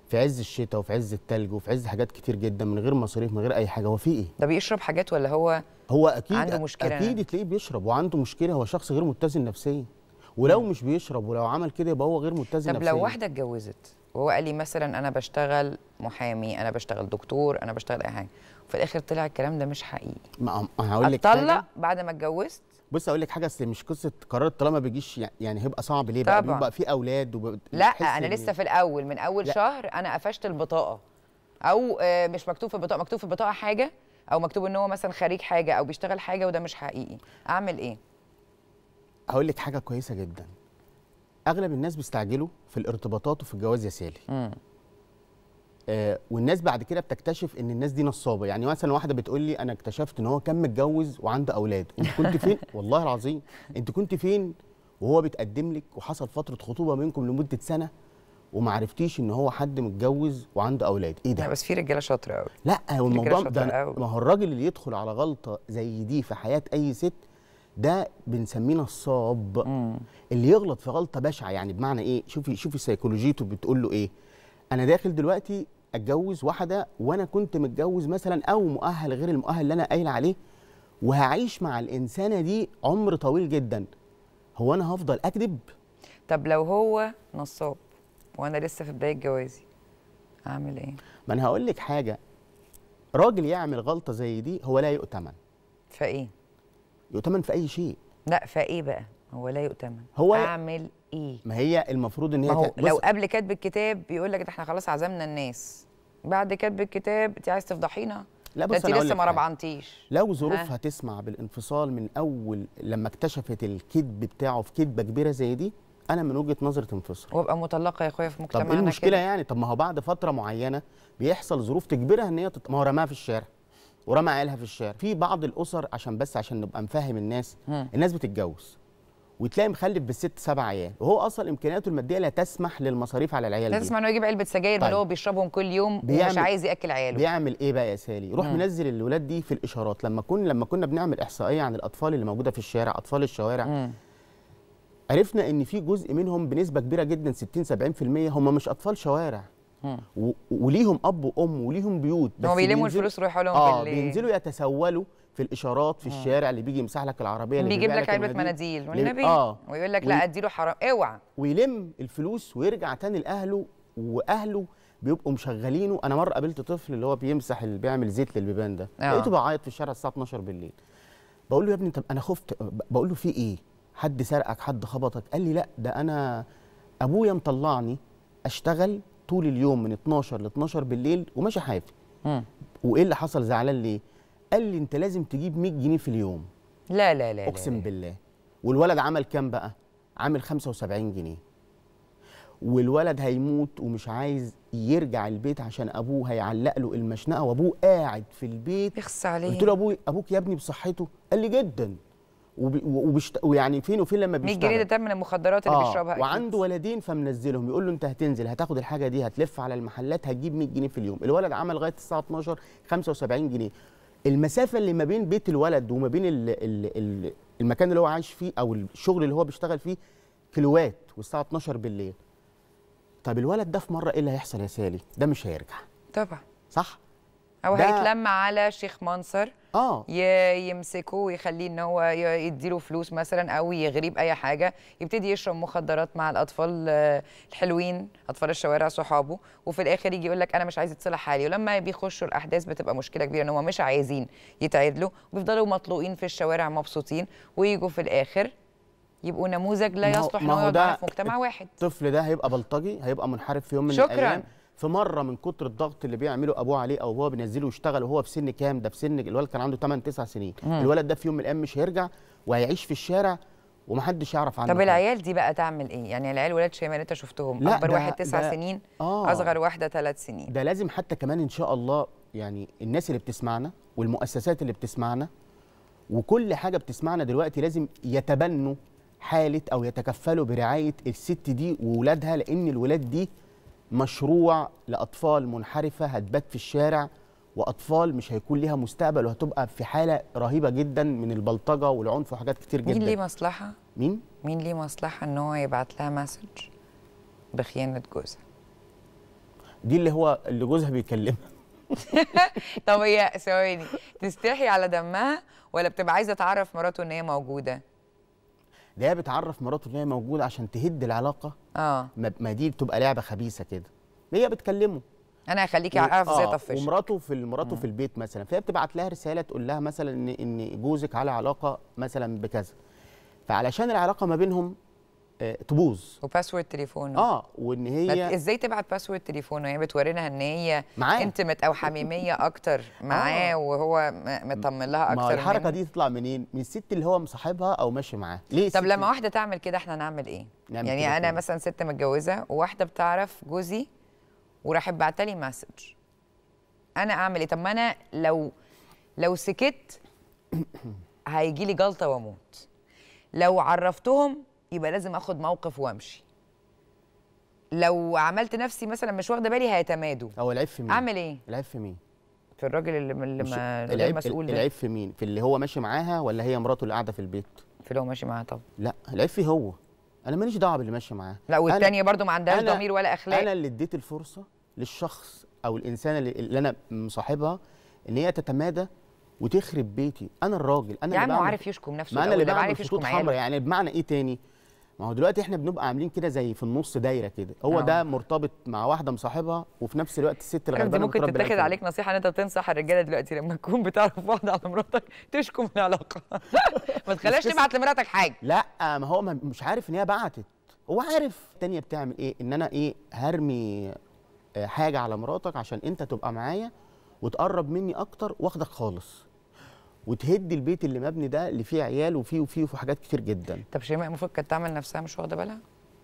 في عز الشتاء وفي عز التلج وفي عز حاجات كتير جدا من غير مصاريف من غير اي حاجه هو في ايه ده بيشرب حاجات ولا هو هو اكيد عنده مشكلة. اكيد تلاقيه بيشرب وعنده مشكله هو شخص غير متزن نفسيا ولو مش بيشرب ولو عمل كده يبقى هو غير متزن طب نفسيا لو واحده اتجوزت وهو قال لي مثلا انا بشتغل محامي انا بشتغل دكتور انا بشتغل اي حاجه وفي الاخر طلع الكلام ده مش حقيقي ما ما هقول لك اتطلق حاجه بعد ما اتجوزت بص اقول لك حاجه اصل مش قصه قرار الطلاق ما بيجيش يعني- يعني هيبقى صعب ليه بقى طبعاً. بيبقى في اولاد وب... لا بتحس انا إن- لسه في الاول من اول لا. شهر انا قفشت البطاقه او آه، مش مكتوب في البطاقه مكتوب في البطاقه حاجه او مكتوب ان هو مثلا خريج حاجه او بيشتغل حاجه وده مش حقيقي اعمل ايه هقول لك حاجه كويسه جدا اغلب الناس بيستعجلوا في الارتباطات وفي الجواز يا سالي مم. آه والناس بعد كده بتكتشف ان الناس دي نصابه يعني مثلا واحده بتقول لي انا اكتشفت ان هو كان متجوز وعنده اولاد انت كنت فين والله العظيم انت كنت فين وهو بيتقدم لك وحصل فتره خطوبه منكم لمده سنه وما عرفتيش ان هو حد متجوز وعنده اولاد ايه لا ده بس في رجاله شاطره قوي لا هو الموضوع شاطر ده قوي. ما هو الراجل اللي يدخل على غلطه زي دي في حياه اي ست ده بنسميه نصاب اللي يغلط في غلطه بشعه يعني بمعنى ايه شوفي شوفي سيكولوجيته بتقول له ايه انا داخل دلوقتي اتجوز واحده وانا كنت متجوز مثلا او مؤهل غير المؤهل اللي انا قايل عليه وهعيش مع الانسانه دي عمر طويل جدا هو انا هفضل اكذب طب لو هو نصاب وانا لسه في بدايه جوازي اعمل ايه ما انا هقول لك حاجه راجل يعمل غلطه زي دي هو لا يؤتمن فايه يؤتمن في اي شيء لا فايه بقى هو لا يؤتمن هو- اعمل ايه ما هي المفروض ان هي ما هو ت- لو بص- قبل كتب الكتاب بيقول لك ده احنا خلاص عزمنا الناس بعد كتب الكتاب انت عايز تفضحينا لا ده بص انت أنا أقول لسه لك ما حاجة. ربعنتيش لو ظروفها تسمع بالانفصال من اول لما اكتشفت الكذب بتاعه في كذبه كبيره زي دي انا من وجهه نظري تنفصل وابقى مطلقه يا اخويا في طب مجتمعنا ايه المشكله كده. يعني طب ما هو بعد فتره معينه بيحصل ظروف تجبرها ان هي تط... ما هو رماها في الشارع ورمى عيالها في الشارع في بعض الاسر عشان بس عشان نبقى نفهم الناس مم. الناس بتتجوز وتلاقي مخلف بالست سبع عيال وهو اصلا امكانياته الماديه لا تسمح للمصاريف على العيال لا دي تسمع انه يجيب علبه سجاير من طيب. اللي هو بيشربهم كل يوم ومش بيعمل- عايز ياكل عياله بيعمل ايه بقى يا سالي يروح مم. منزل الولاد دي في الاشارات لما كنا لما كنا بنعمل احصائيه عن الاطفال اللي موجوده في الشارع اطفال الشوارع مم. عرفنا ان في جزء منهم بنسبه كبيره جدا 60 70% هم مش اطفال شوارع مم. و- وليهم اب وام وليهم بيوت هو بيلموا بينزلوا- الفلوس ويروحوا لهم اه بالليل بينزلوا يتسولوا في الاشارات في الشارع اللي بيجي يمسح لك العربيه اللي بيجيب بيبيع لك علبه المناديل، مناديل اللي- والنبي اه ويقول لك وي- لا اديله حرام اوعى ويلم الفلوس ويرجع تاني لاهله واهله بيبقوا مشغلينه انا مره قابلت طفل اللي هو بيمسح اللي بيعمل زيت للبيبان ده آه. لقيته بيعيط في الشارع الساعه 12 بالليل بقول له يا ابني انت انا خفت ب- بقول له في ايه حد سرقك حد خبطك قال لي لا ده انا ابويا مطلعني اشتغل طول اليوم من 12 ل 12 بالليل وماشي حافي مم. وايه اللي حصل زعلان ليه قال لي انت لازم تجيب 100 جنيه في اليوم لا لا لا اقسم لا. بالله والولد عمل كام بقى عامل 75 جنيه والولد هيموت ومش عايز يرجع البيت عشان ابوه هيعلق له المشنقه وابوه قاعد في البيت يخص عليه قلت له ابوي ابوك يا ابني بصحته قال لي جدا وبي- وبيشت... ويعني فين وفين لما 100 بيشتغل جنيه ده تمن المخدرات اللي بيشربها أكيد. وعنده ولدين فمنزلهم يقول له انت هتنزل هتاخد الحاجه دي هتلف على المحلات هتجيب 100 جنيه في اليوم الولد عمل لغايه الساعه 12 75 جنيه المسافه اللي ما بين بيت الولد وما بين ال ال ال المكان اللي هو عايش فيه او الشغل اللي هو بيشتغل فيه كيلوات والساعه 12 بالليل طب الولد ده في مره ايه اللي هيحصل يا سالي ده مش هيرجع طبعا صح او ده- هيتلم على شيخ منصر اه ي- يمسكه ويخليه ان هو ي- يديله فلوس مثلا او يغريه باي حاجه يبتدي يشرب مخدرات مع الاطفال آه، الحلوين اطفال الشوارع صحابه وفي الاخر يجي يقول لك انا مش عايز يتصلح حالي ولما بيخشوا الاحداث بتبقى مشكله كبيره ان هم مش عايزين يتعدلوا وبيفضلوا مطلوقين في الشوارع مبسوطين ويجوا في الاخر يبقوا نموذج لا ما هو- يصلح ما ان هو هو يقعد ده معانا في مجتمع واحد الطفل ده هيبقى بلطجي هيبقى منحرف في يوم من شكراً. الايام في مره من كتر الضغط اللي بيعمله ابوه عليه او هو بينزله يشتغل وهو في سن كام ده في سن الولد كان عنده 8 9 سنين الولد ده في يوم من الايام مش هيرجع وهيعيش في الشارع ومحدش يعرف عنه طب حاجة. العيال دي بقى تعمل ايه؟ يعني العيال ولاد شيماء اللي انت شفتهم لا، اكبر ده- واحد تسع ده- سنين آه. اصغر واحده ثلاث سنين ده لازم حتى كمان ان شاء الله يعني الناس اللي بتسمعنا والمؤسسات اللي بتسمعنا وكل حاجه بتسمعنا دلوقتي لازم يتبنوا حاله او يتكفلوا برعايه الست دي وولادها لان الولاد دي مشروع لاطفال منحرفه هتبات في الشارع واطفال مش هيكون ليها مستقبل وهتبقى في حاله رهيبه جدا من البلطجه والعنف وحاجات كتير جدا مين ليه مصلحه؟ مين مين ليه مصلحه ان هو يبعت لها مسج بخيانه جوزها؟ دي اللي هو اللي جوزها بيكلمها طب هي ثواني تستحي على دمها ولا بتبقى عايزه تعرف مراته ان هي موجوده ده هي بتعرف مراته ان هي موجوده عشان تهد العلاقه اه ما ما دي بتبقى لعبه خبيثه كده هي بتكلمه انا هخليكي اعرف ازاي آه، اطفش ومراته في مراته في البيت مثلا فهي بتبعت لها رساله تقول لها مثلا ان ان جوزك على علاقه مثلا بكذا فعلشان العلاقه ما بينهم آه، تبوظ وباسورد تليفونه اه وان ما ت- هي ازاي تبعت باسورد تليفونه هي بتورينا ان هي معاه. انتمت او حميميه اكتر معاه وهو م- مطمن لها ما اكتر الحركه منه. دي تطلع منين من الست اللي هو مصاحبها او ماشي معاها ليه طب الست- لما واحده تعمل كده احنا نعمل ايه نعمل يعني كده انا كده. مثلا ست متجوزه وواحده بتعرف جوزي وراحت بعتلي مسج انا اعمل ايه طب ما انا لو لو سكت هيجي لي جلطه واموت لو عرفتهم يبقى لازم اخد موقف وامشي لو عملت نفسي مثلا مش واخده بالي هيتمادوا هو العيب في مين اعمل ايه العيب في مين في الراجل اللي اللي مش- ما غير العيب مسؤول ده العيب في مين في اللي هو ماشي معاها ولا هي مراته اللي قاعده في البيت في اللي هو ماشي معاها طب لا العيب فيه هو انا ماليش دعوه باللي ماشي معاه لا أنا- والتانيه برضو ما عندهاش أنا- ضمير ولا اخلاق انا اللي اديت الفرصه للشخص او الانسان اللي, اللي انا مصاحبها ان هي تتمادى وتخرب بيتي انا الراجل انا يا اللي عم هو بعمل- عارف يشكم نفسه ما انا اللي الأول، ده بعمل عارف يشكم خطوط حمراء عياله يعني بمعنى ايه تاني ما هو دلوقتي احنا بنبقى عاملين كده زي في النص دايره كده هو آه. ده مرتبط مع واحده مصاحبها وفي نفس الوقت الست انت الغلبانه ممكن متربية تتاخد على عليك نصيحه ان انت بتنصح الرجاله دلوقتي لما تكون بتعرف واحده على مراتك تشكم العلاقه ما تخليهاش قصة- تبعت لمراتك حاجه لا ما هو ما- مش عارف ان هي بعتت هو عارف التانية بتعمل ايه ان انا ايه هرمي آه، حاجه على مراتك عشان انت تبقى معايا وتقرب مني اكتر واخدك خالص وتهدي البيت اللي مبني ده اللي فيه عيال وفيه وفيه وفيه حاجات كتير جدا طب شيماء المفروض كانت تعمل نفسها مش واخده بالها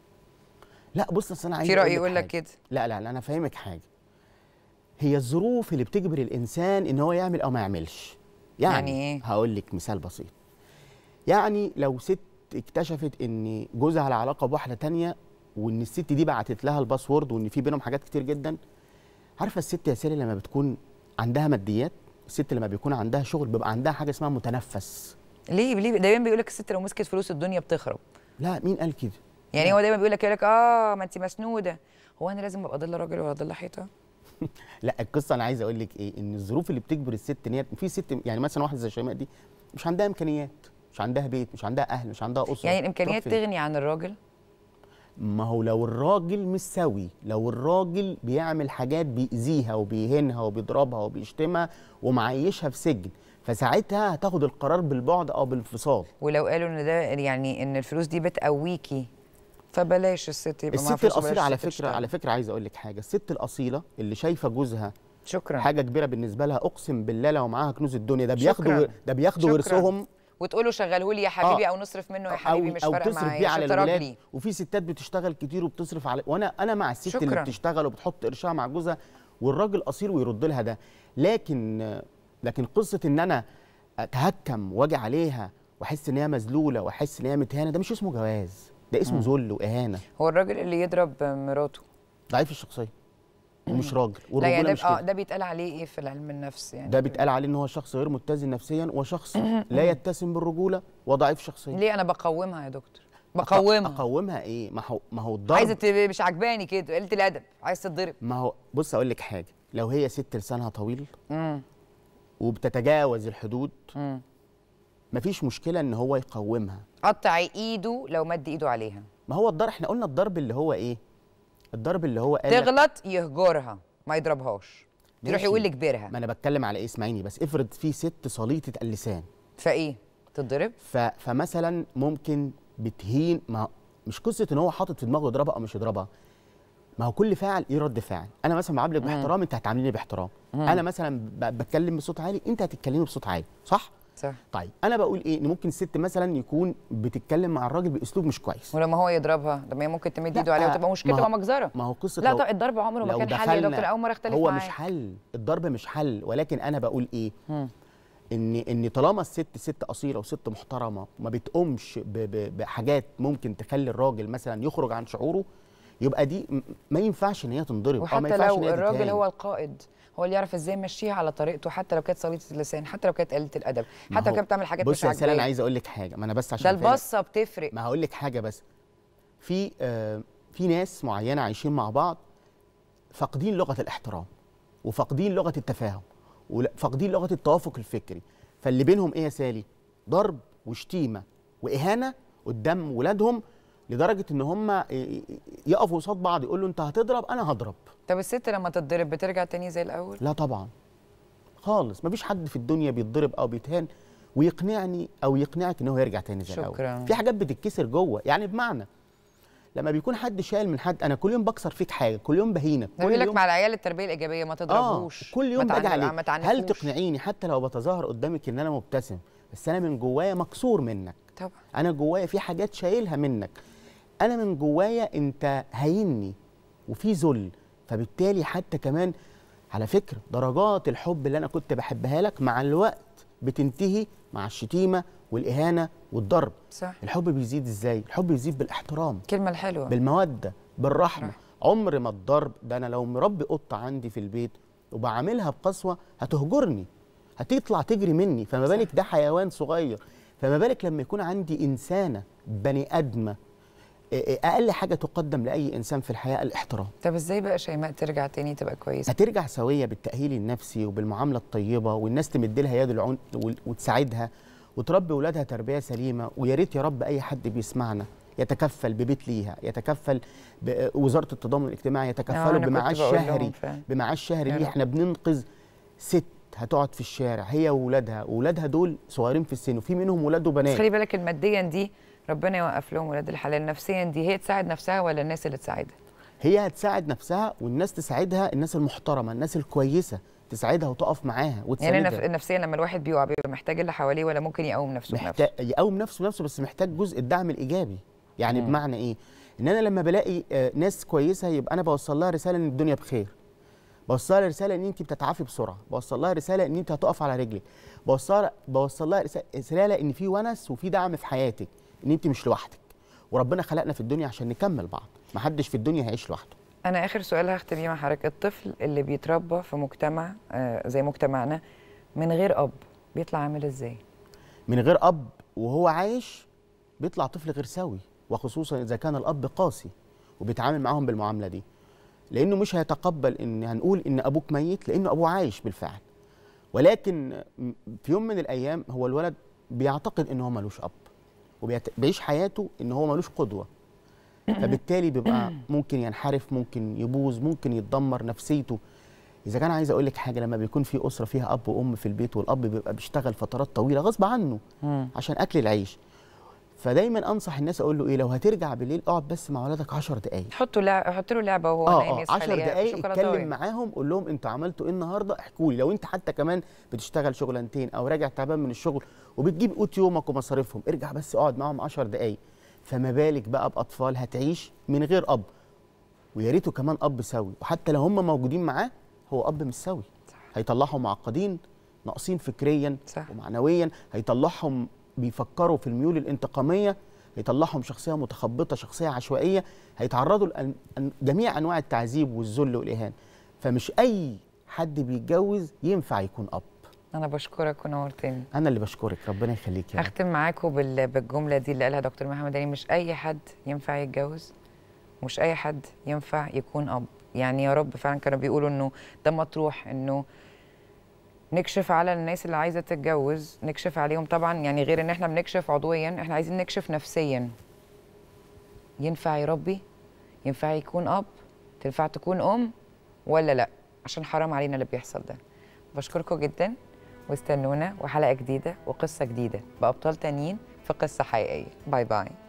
لا بص اصل انا عايز في أقول راي يقول لك حاجة. كده لا لا لا انا فاهمك حاجه هي الظروف اللي بتجبر الانسان ان هو يعمل او ما يعملش يعني, يعني إيه؟ هقول لك مثال بسيط يعني لو ست اكتشفت ان جوزها على علاقه بواحده تانية وان الست دي بعتت لها الباسورد وان في بينهم حاجات كتير جدا عارفه الست يا سالي لما بتكون عندها ماديات الست لما بيكون عندها شغل بيبقى عندها حاجه اسمها متنفس ليه ليه دايما بيقول لك الست لو مسكت فلوس الدنيا بتخرب لا مين قال كده يعني هو دايما بيقول لك يقول لك اه ما انت مسنوده هو انا لازم ابقى ضل راجل ولا ضل حيطه لا القصه انا عايز اقول لك ايه ان الظروف اللي بتجبر الست ان هي في ست يعني مثلا واحده زي شيماء دي مش عندها امكانيات مش عندها بيت مش عندها اهل مش عندها اسره يعني الامكانيات تروح فين؟ تغني عن الراجل ما هو لو الراجل مش سوي لو الراجل بيعمل حاجات بيأذيها وبيهينها وبيضربها وبيشتمها ومعيشها في سجن فساعتها هتاخد القرار بالبعد او بالانفصال ولو قالوا ان ده يعني ان الفلوس دي بتقويكي فبلاش الست يبقى معاها الست فلوس وبلاش الاصيله على الست فكره تشتغل. على فكره عايز اقول لك حاجه الست الاصيله اللي شايفه جوزها شكرا حاجه كبيره بالنسبه لها اقسم بالله لو معاها كنوز الدنيا ده شكراً. بياخدوا ده بياخدوا شكراً. ورثهم وتقولوا شغله لي يا حبيبي آه. او نصرف منه يا حبيبي مش او فارقه تصرف معايا بيه على عشان الولاد راجلي وفي ستات بتشتغل كتير وبتصرف على وانا انا مع الست اللي شكراً. بتشتغل وبتحط قرشها مع جوزها والراجل اصيل ويرد لها ده لكن لكن قصه ان انا اتهكم واجي عليها واحس ان هي مذلوله واحس ان هي متهانه ده مش اسمه جواز ده اسمه ذل واهانه هو الراجل اللي يضرب مراته ضعيف الشخصيه ومش راجل لا والرجوله يعني ده مش اه كده ده بيتقال عليه ايه في العلم النفس يعني ده بيتقال عليه ان هو شخص غير متزن نفسيا وشخص لا يتسم بالرجوله وضعيف شخصيا ليه انا بقومها يا دكتور بقومها اقومها ايه ما هو ما هو الضرب عايزه تبقى مش عجباني كده قله الادب عايز تتضرب ما هو بص اقول لك حاجه لو هي ست لسانها طويل امم وبتتجاوز الحدود امم مفيش مشكله ان هو يقومها قطع ايده لو مد ايده عليها ما هو الضرب احنا قلنا الضرب اللي هو ايه الضرب اللي هو قال لك- تغلط يهجرها ما يضربهاش يروح ماشي. يقول لك بيرها ما انا بتكلم على ايه اسمعيني بس افرض في ست صليطه اللسان فايه تتضرب ف... فمثلا ممكن بتهين ما مش قصه ان هو حاطط في دماغه يضربها او مش يضربها ما هو كل فاعل ليه رد فعل انا مثلا بعاملك باحترام انت هتعاملني باحترام انا مثلا ب... بتكلم بصوت عالي انت هتتكلمي بصوت عالي صح صح طيب انا بقول ايه ان ممكن الست مثلا يكون بتتكلم مع الراجل باسلوب مش كويس ولما هو يضربها طب ما هي ممكن تمد لا، ايده عليها وتبقى مشكله ما هو- تبقى مجزره ما هو قصه لا لو- طب الضرب عمره ما لو كان حل يا دخلنا- دكتور اول مره اختلف هو معاك مش حل الضرب مش حل ولكن انا بقول ايه مم. ان ان طالما الست ست اصيله وست محترمه وما بتقومش ب- ب- بحاجات ممكن تخلي الراجل مثلا يخرج عن شعوره يبقى دي م- ما ينفعش ان هي تنضرب أو ما وحتى ينفعش لو إن هي الراجل تتهان. هو القائد هو اللي يعرف ازاي يمشيها على طريقته حتى لو كانت صليطه اللسان حتى لو كانت قليله الادب ما حتى لو هو- كانت بتعمل حاجات بص مش يا سلام انا عاجباك عايز اقول لك حاجه ما انا بس عشان ده أفهمك. البصه بتفرق ما هقول لك حاجه بس في آه في ناس معينه عايشين مع بعض فاقدين لغه الاحترام وفاقدين لغه التفاهم وفاقدين لغه التوافق الفكري فاللي بينهم ايه يا سالي ضرب وشتيمه واهانه قدام ولادهم لدرجه ان هم يقفوا قصاد بعض يقولوا انت هتضرب انا هضرب طب الست لما تتضرب بترجع تاني زي الاول لا طبعا خالص مفيش حد في الدنيا بيتضرب او بيتهان ويقنعني او يقنعك ان هو يرجع تاني زي الاول شكراً. في حاجات بتتكسر جوه يعني بمعنى لما بيكون حد شايل من حد انا كل يوم بكسر فيك حاجه كل يوم بهينك بيقول كل لك يوم مع العيال التربيه الايجابيه ما تضربوش كل يوم ما باجي تعنف- عليك ما هل تعنفوش. تقنعيني حتى لو بتظاهر قدامك ان انا مبتسم بس انا من جوايا مكسور منك طبعا انا جوايا في حاجات شايلها منك انا من جوايا انت هيني وفي ذل فبالتالي حتى كمان على فكره درجات الحب اللي انا كنت بحبها لك مع الوقت بتنتهي مع الشتيمه والاهانه والضرب صح الحب بيزيد ازاي الحب بيزيد بالاحترام الكلمه الحلوه بالموده بالرحمه رحمة. عمر ما الضرب ده انا لو مربي قطه عندي في البيت وبعاملها بقسوه هتهجرني هتطلع تجري مني فما بالك ده حيوان صغير فما بالك لما يكون عندي انسانه بني ادمه إيه- إيه اقل حاجه تقدم لاي انسان في الحياه الاحترام طب ازاي بقى شيماء ترجع تاني تبقى كويسه هترجع سويه بالتاهيل النفسي وبالمعامله الطيبه والناس تمد لها يد العون وال- وتساعدها وتربي اولادها تربيه سليمه ويا ريت يا رب اي حد بيسمعنا يتكفل ببيت ليها يتكفل بوزاره التضامن الاجتماعي آه، يتكفلوا أنا كنت بمعاش بقول لهم شهري فعلا. بمعاش شهري يا ليه رب. احنا بننقذ ست هتقعد في الشارع هي واولادها واولادها دول صغيرين في السن وفي منهم ولاد بس وبنات خلي بالك الماديا دي ربنا يوقف لهم ولاد الحلال نفسيا دي هي تساعد نفسها ولا الناس اللي تساعدها هي هتساعد نفسها والناس تساعدها الناس المحترمه الناس الكويسه تساعدها وتقف معاها يعني وتساندها نف... نفسيا لما الواحد بيقع بيبقى محتاج اللي حواليه ولا ممكن يقوم نفسه بنفسه محتاج يقوم نفسه نفسه بس محتاج جزء الدعم الايجابي يعني مم. بمعنى ايه ان انا لما بلاقي آه، ناس كويسه يبقى انا بوصل لها رساله ان الدنيا بخير بوصل لها رساله ان انت بتتعافي بسرعه بوصل لها رساله ان انت هتقف على رجلك بوصل بوصل لها رسا- رساله ان في ونس وفي دعم في حياتك ان انت مش لوحدك وربنا خلقنا في الدنيا عشان نكمل بعض محدش في الدنيا هيعيش لوحده انا اخر سؤال هختم بيه مع حضرتك الطفل اللي بيتربى في مجتمع آه، زي مجتمعنا من غير اب بيطلع عامل ازاي من غير اب وهو عايش بيطلع طفل غير سوي وخصوصا اذا كان الاب قاسي وبيتعامل معاهم بالمعامله دي لانه مش هيتقبل ان هنقول ان ابوك ميت لانه ابوه عايش بالفعل ولكن م- في يوم من الايام هو الولد بيعتقد ان هو ملوش اب وبيعيش حياته ان هو ملوش قدوه فبالتالي بيبقى ممكن ينحرف ممكن يبوظ ممكن يتدمر نفسيته اذا كان عايز اقول لك حاجه لما بيكون في اسره فيها اب وام في البيت والاب بيبقى بيشتغل فترات طويله غصب عنه مم. عشان اكل العيش فدايما انصح الناس اقول له ايه لو هترجع بالليل اقعد بس مع ولادك 10 دقائق حطوا لعب حط له لعبه وهو اه نايم اه يصحى 10 يلاقيها دقائق شوكولاتاية. اتكلم معاهم قول لهم انتوا عملتوا ايه النهارده احكوا لي لو انت حتى كمان بتشتغل شغلانتين او راجع تعبان من الشغل وبتجيب قوت يومك ومصاريفهم ارجع بس اقعد معاهم 10 دقائق فما بالك بقى باطفال هتعيش من غير اب ويا ريته كمان اب سوي وحتى لو هم موجودين معاه هو اب مش سوي هيطلعهم معقدين ناقصين فكريا صح. ومعنويا هيطلعهم بيفكروا في الميول الانتقاميه هيطلعهم شخصيه متخبطه شخصيه عشوائيه هيتعرضوا لجميع انواع التعذيب والذل والاهانه فمش اي حد بيتجوز ينفع يكون اب انا بشكرك ونورتني انا اللي بشكرك ربنا يخليك يا رب. هختم معاكم بال- بالجمله دي اللي قالها دكتور محمد علي مش اي حد ينفع يتجوز مش اي حد ينفع يكون اب يعني يا رب فعلا كانوا بيقولوا انه ده مطروح انه نكشف على الناس اللي عايزه تتجوز نكشف عليهم طبعا يعني غير ان احنا بنكشف عضويا احنا عايزين نكشف نفسيا ينفع يربي ينفع يكون اب تنفع تكون ام ولا لا عشان حرام علينا اللي بيحصل ده بشكركم جدا واستنونا وحلقه جديده وقصه جديده بابطال تانيين في قصه حقيقيه باي باي